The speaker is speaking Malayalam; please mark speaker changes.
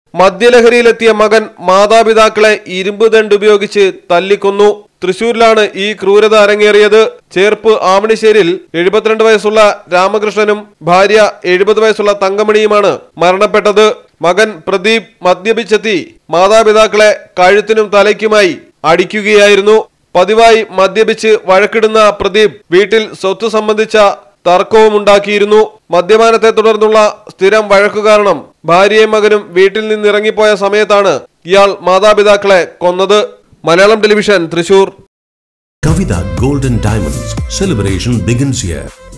Speaker 1: മദ്യലഹരിയിലെത്തിയ മകൻ മാതാപിതാക്കളെ ഇരുമ്പ് ദണ്ട് ഉപയോഗിച്ച് തല്ലിക്കൊന്നു തൃശൂരിലാണ് ഈ ക്രൂരത അരങ്ങേറിയത് ചേർപ്പ് ആവണിശ്ശേരിൽ എഴുപത്തിരണ്ട് വയസ്സുള്ള രാമകൃഷ്ണനും ഭാര്യ എഴുപത് വയസ്സുള്ള തങ്കമണിയുമാണ് മരണപ്പെട്ടത് മകൻ പ്രദീപ് മദ്യപിച്ചെത്തി മാതാപിതാക്കളെ കഴുത്തിനും തലയ്ക്കുമായി അടിക്കുകയായിരുന്നു പതിവായി മദ്യപിച്ച് വഴക്കിടുന്ന പ്രദീപ് വീട്ടിൽ സ്വത്ത് സംബന്ധിച്ച തർക്കവും ഉണ്ടാക്കിയിരുന്നു മദ്യപാനത്തെ തുടർന്നുള്ള സ്ഥിരം വഴക്കു കാരണം ഭാര്യയും മകനും വീട്ടിൽ നിന്നിറങ്ങിപ്പോയ സമയത്താണ് ഇയാൾ മാതാപിതാക്കളെ കൊന്നത് Malayalam television Thrissur
Speaker 2: Kavita Gold and Diamonds. Celebration begins here.